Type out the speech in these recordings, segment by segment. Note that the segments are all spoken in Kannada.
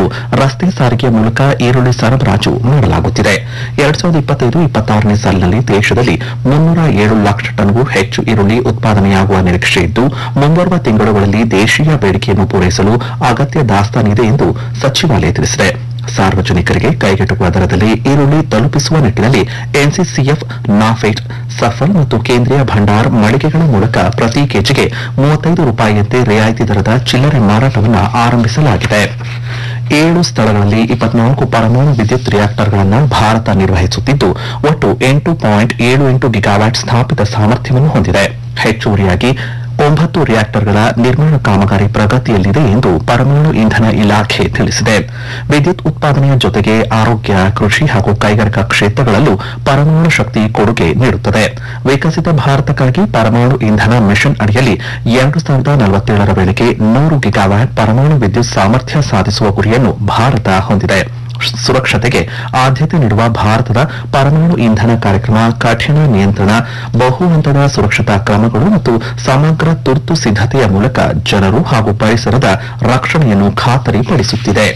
ರಸ್ತೆ ಸಾರಿಗೆ ಮೂಲಕ ಈರುಳ್ಳಿ ಸರಬರಾಜು ಮಾಡಲಾಗುತ್ತಿದೆ ಎರಡ್ ಸಾವಿರದ ಇಪ್ಪತ್ತೈದು ಇಪ್ಪತ್ತಾರನೇ ಸಾಲಿನಲ್ಲಿ ದೇಶದಲ್ಲಿ ಮುನ್ನೂರ ಏಳು ಲಕ್ಷ ಟನ್ಗೂ ಹೆಚ್ಚು ಈರುಳ್ಳಿ ಉತ್ಪಾದನೆಯಾಗುವ ನಿರೀಕ್ಷೆ ಇದ್ದು ಮುಂಬರುವ ತಿಂಗಳುಗಳಲ್ಲಿ ದೇಶೀಯ ಬೇಡಿಕೆಯನ್ನು ಪೂರೈಸಲು ಅಗತ್ಯ ದಾಸ್ತಾನಿದೆ ಎಂದು ಸಚಿವಾಲಯ ತಿಳಿಸಿದೆ ಸಾರ್ವಜನಿಕರಿಗೆ ಕೈಗೆಟುಕುವ ದರದಲ್ಲಿ ಈರುಳ್ಳಿ ತಲುಪಿಸುವ ನಿಟ್ಟಿನಲ್ಲಿ ಎನ್ಸಿಸಿಎಫ್ ನಾಫೆಟ್ ಸಫಲ್ ಮತ್ತು ಕೇಂದ್ರೀಯ ಭಂಡಾರ್ ಮಳಿಗೆಗಳ ಮೂಲಕ ಪ್ರತಿ ಕೆಜಿಗೆ ಮೂವತ್ತೈದು ರೂಪಾಯಿಯಂತೆ ರಿಯಾಯಿತಿ ದರದ ಚಿಲ್ಲರೆ ಮಾರಾಟವನ್ನು ಆರಂಭಿಸಲಾಗಿದೆ ಏಳು ಸ್ಥಳಗಳಲ್ಲಿ ಇಪ್ಪತ್ನಾಲ್ಕು ಪರಮಾಣು ವಿದ್ಯುತ್ ರಿಯಾಕ್ಟರ್ಗಳನ್ನು ಭಾರತ ನಿರ್ವಹಿಸುತ್ತಿದ್ದು ಒಟ್ಟು ಎಂಟು ಪಾಯಿಂಟ್ ಏಳು ಎಂಟು ಗಿಗಾವ್ಯಾಟ್ ಸ್ಥಾಪಿತ ಸಾಮರ್ಥ್ಯವನ್ನು ಹೊಂದಿದೆ ಹೆಚ್ಚುವರಿಯಾಗಿ ಒಂಬತ್ತು ರಿಯಾಕ್ಟರ್ಗಳ ನಿರ್ಮಾಣ ಕಾಮಗಾರಿ ಪ್ರಗತಿಯಲ್ಲಿದೆ ಎಂದು ಪರಮಾಣು ಇಂಧನ ಇಲಾಖೆ ತಿಳಿಸಿದೆ ವಿದ್ಯುತ್ ಉತ್ಪಾದನೆಯ ಜೊತೆಗೆ ಆರೋಗ್ಯ ಕೃಷಿ ಹಾಗೂ ಕೈಗಾರಿಕಾ ಕ್ಷೇತ್ರಗಳಲ್ಲೂ ಪರಮಾಣು ಶಕ್ತಿ ಕೊಡುಗೆ ನೀಡುತ್ತದೆ ವಿಕಸಿತ ಭಾರತಕ್ಕಾಗಿ ಪರಮಾಣು ಇಂಧನ ಮಿಷನ್ ಅಡಿಯಲ್ಲಿ ಎರಡು ಸಾವಿರದ ನಲವತ್ತೇಳರ ವೇಳೆಗೆ ನೂರು ಗಿಗಾವ್ಯಾಟ್ ಪರಮಾಣು ವಿದ್ಯುತ್ ಸಾಮರ್ಥ್ಯ ಸಾಧಿಸುವ ಗುರಿಯನ್ನು ಭಾರತ ಹೊಂದಿದೆ ಸುರಕ್ಷತೆಗೆ ಆದ್ಯತೆ ನೀಡುವ ಭಾರತದ ಪರಮಾಣು ಇಂಧನ ಕಾರ್ಯಕ್ರಮ ಕಠಿಣ ನಿಯಂತ್ರಣ ಬಹು ಹಂತದ ಸುರಕ್ಷತಾ ಕ್ರಮಗಳು ಮತ್ತು ಸಮಗ್ರ ತುರ್ತು ಸಿದ್ಧತೆಯ ಮೂಲಕ ಜನರು ಹಾಗೂ ಪರಿಸರದ ರಕ್ಷಣೆಯನ್ನು ಖಾತರಿಪಡಿಸುತ್ತಿದೆ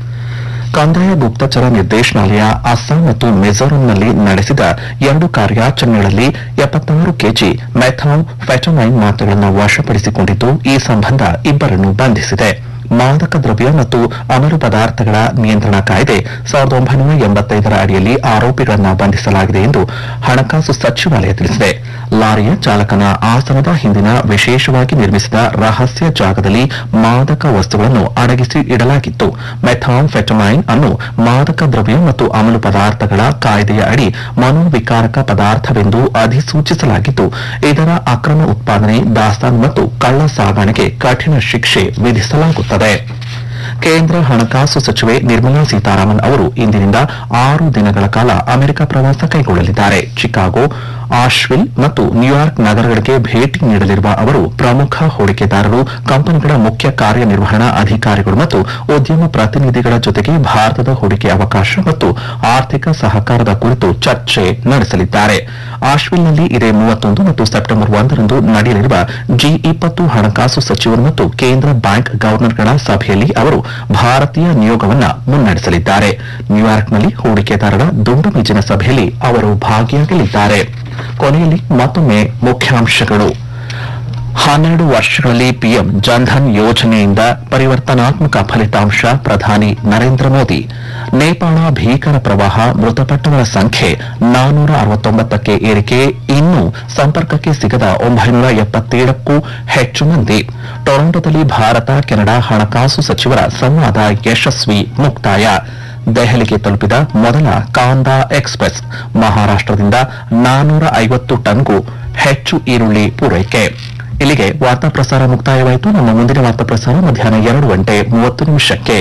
ಕಂದಾಯ ಗುಪ್ತಚರ ನಿರ್ದೇಶನಾಲಯ ಅಸ್ಸಾಂ ಮತ್ತು ಮಿಜೋರಂನಲ್ಲಿ ನಡೆಸಿದ ಎರಡು ಕಾರ್ಯಾಚರಣೆಗಳಲ್ಲಿ ಎಪ್ಪತ್ತಾರು ಕೆಜಿ ಮೆಥಾನ್ ಫೆಟಮೈನ್ ಮಾತ್ರೆಗಳನ್ನು ವಶಪಡಿಸಿಕೊಂಡಿದ್ದು ಈ ಸಂಬಂಧ ಇಬ್ಬರನ್ನು ಬಂಧಿಸಿದೆ ಮಾದಕ ದ್ರವ್ಯ ಮತ್ತು ಅಮಲು ಪದಾರ್ಥಗಳ ನಿಯಂತ್ರಣ ಕಾಯ್ದೆ ಸಾವಿರದ ಒಂಬೈನೂರ ಎಂಬತ್ತೈದರ ಅಡಿಯಲ್ಲಿ ಆರೋಪಿಗಳನ್ನು ಬಂಧಿಸಲಾಗಿದೆ ಎಂದು ಹಣಕಾಸು ಸಚಿವಾಲಯ ತಿಳಿಸಿದೆ ಲಾರಿಯ ಚಾಲಕನ ಆಸನದ ಹಿಂದಿನ ವಿಶೇಷವಾಗಿ ನಿರ್ಮಿಸಿದ ರಹಸ್ಯ ಜಾಗದಲ್ಲಿ ಮಾದಕ ವಸ್ತುಗಳನ್ನು ಅಡಗಿಸಿ ಇಡಲಾಗಿತ್ತು ಮೆಥಾನ್ ಫೆಟಮೈನ್ ಅನ್ನು ಮಾದಕ ದ್ರವ್ಯ ಮತ್ತು ಅಮಲು ಪದಾರ್ಥಗಳ ಕಾಯ್ದೆಯ ಅಡಿ ಮನೋವಿಕಾರಕ ಪದಾರ್ಥವೆಂದು ಅಧಿಸೂಚಿಸಲಾಗಿದ್ದು ಇದರ ಅಕ್ರಮ ಉತ್ಪಾದನೆ ದಾಸ್ತಾನು ಮತ್ತು ಕಳ್ಳ ಸಾಗಾಣಿಕೆ ಕಠಿಣ ಶಿಕ್ಷೆ ವಿಧಿಸಲಾಗುತ್ತದೆ ಕೇಂದ್ರ ಹಣಕಾಸು ಸಚಿವೆ ನಿರ್ಮಲಾ ಸೀತಾರಾಮನ್ ಅವರು ಇಂದಿನಿಂದ ಆರು ದಿನಗಳ ಕಾಲ ಅಮೆರಿಕ ಪ್ರವಾಸ ಕೈಗೊಳ್ಳಲಿದ್ದಾರೆ ಚಿಕಾಗೋ ಆಶ್ವಿಲ್ ಮತ್ತು ನ್ಯೂಯಾರ್ಕ್ ನಗರಗಳಿಗೆ ಭೇಟಿ ನೀಡಲಿರುವ ಅವರು ಪ್ರಮುಖ ಹೂಡಿಕೆದಾರರು ಕಂಪನಿಗಳ ಮುಖ್ಯ ಕಾರ್ಯನಿರ್ವಹಣಾ ಅಧಿಕಾರಿಗಳು ಮತ್ತು ಉದ್ಯಮ ಪ್ರತಿನಿಧಿಗಳ ಜೊತೆಗೆ ಭಾರತದ ಹೂಡಿಕೆ ಅವಕಾಶ ಮತ್ತು ಆರ್ಥಿಕ ಸಹಕಾರದ ಕುರಿತು ಚರ್ಚೆ ನಡೆಸಲಿದ್ದಾರೆ ಆಶ್ವಿಲ್ನಲ್ಲಿ ಇದೇ ಮೂವತ್ತೊಂದು ಮತ್ತು ಸೆಪ್ಟೆಂಬರ್ ಒಂದರಂದು ನಡೆಯಲಿರುವ ಜಿ ಇಪ್ಪತ್ತು ಹಣಕಾಸು ಸಚಿವರು ಮತ್ತು ಕೇಂದ್ರ ಬ್ಯಾಂಕ್ ಗವರ್ನರ್ಗಳ ಸಭೆಯಲ್ಲಿ ಅವರು ಭಾರತೀಯ ನಿಯೋಗವನ್ನು ಮುನ್ನಡೆಸಲಿದ್ದಾರೆ ನ್ಯೂಯಾರ್ಕ್ನಲ್ಲಿ ಹೂಡಿಕೆದಾರರ ದುಂಡು ಮೇಜಿನ ಸಭೆಯಲ್ಲಿ ಅವರು ಭಾಗಿಯಾಗಲಿದ್ದಾರೆ ಕೊನೆಯಲ್ಲಿ ಮತ್ತೊಮ್ಮೆ ಮುಖ್ಯಾಂಶಗಳು ಹನ್ನೆರಡು ವರ್ಷಗಳಲ್ಲಿ ಪಿಎಂ ಜನ್ಧನ್ ಯೋಜನೆಯಿಂದ ಪರಿವರ್ತನಾತ್ಮಕ ಫಲಿತಾಂಶ ಪ್ರಧಾನಿ ನರೇಂದ್ರ ಮೋದಿ ನೇಪಾಳ ಭೀಕರ ಪ್ರವಾಹ ಮೃತಪಟ್ಟವರ ಸಂಖ್ಯೆ ನಾನ್ನೂರ ಅರವತ್ತೊಂಬತ್ತಕ್ಕೆ ಏರಿಕೆ ಇನ್ನೂ ಸಂಪರ್ಕಕ್ಕೆ ಸಿಗದ ಒಂಬೈನೂರ ಎಪ್ಪತ್ತೇಳಕ್ಕೂ ಹೆಚ್ಚು ಮಂದಿ ಟೊರೊಂಟೊದಲ್ಲಿ ಭಾರತ ಕೆನಡಾ ಹಣಕಾಸು ಸಚಿವರ ಸಂವಾದ ಯಶಸ್ವಿ ಮುಕ್ತಾಯ ದೆಹಲಿಗೆ ತಲುಪಿದ ಮೊದಲ ಕಾಂದಾ ಎಕ್ಸ್ಪ್ರೆಸ್ ಮಹಾರಾಷ್ಟದಿಂದ ನಾನ್ನೂರ ಐವತ್ತು ಟನ್ಗೂ ಹೆಚ್ಚು ಈರುಳ್ಳಿ ಪೂರೈಕೆ ಇಲ್ಲಿಗೆ ವಾರ್ತಾ ಪ್ರಸಾರ ಮುಕ್ತಾಯವಾಯಿತು ನಮ್ಮ ಮುಂದಿನ ವಾರ್ತಾ ಪ್ರಸಾರ ಮಧ್ಯಾಹ್ನ ಎರಡು ಗಂಟೆ ಮೂವತ್ತು ನಿಮಿಷಕ್ಕೆ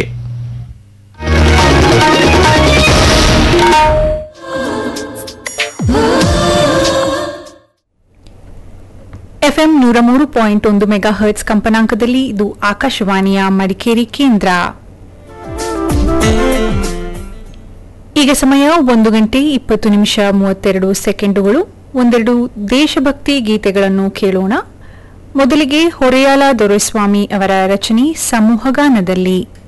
ಎಫ್ಎಂ ನೂರ ಮೂರು ಪಾಯಿಂಟ್ ಒಂದು ಮೆಗಾ ಹರ್ಟ್ಸ್ ಕಂಪನಾಂಕದಲ್ಲಿ ಇದು ಆಕಾಶವಾಣಿಯ ಮಡಿಕೇರಿ ಕೇಂದ್ರ ಈಗ ಸಮಯ ಒಂದು ಗಂಟೆ ಇಪ್ಪತ್ತು ನಿಮಿಷ ಮೂವತ್ತೆರಡು ಸೆಕೆಂಡುಗಳು ಒಂದೆರಡು ದೇಶಭಕ್ತಿ ಗೀತೆಗಳನ್ನು ಕೇಳೋಣ ಮೊದಲಿಗೆ ಹೊರೆಯಾಲ ದೊರೆಸ್ವಾಮಿ ಅವರ ರಚನೆ ಸಮೂಹಗಾನದಲ್ಲಿ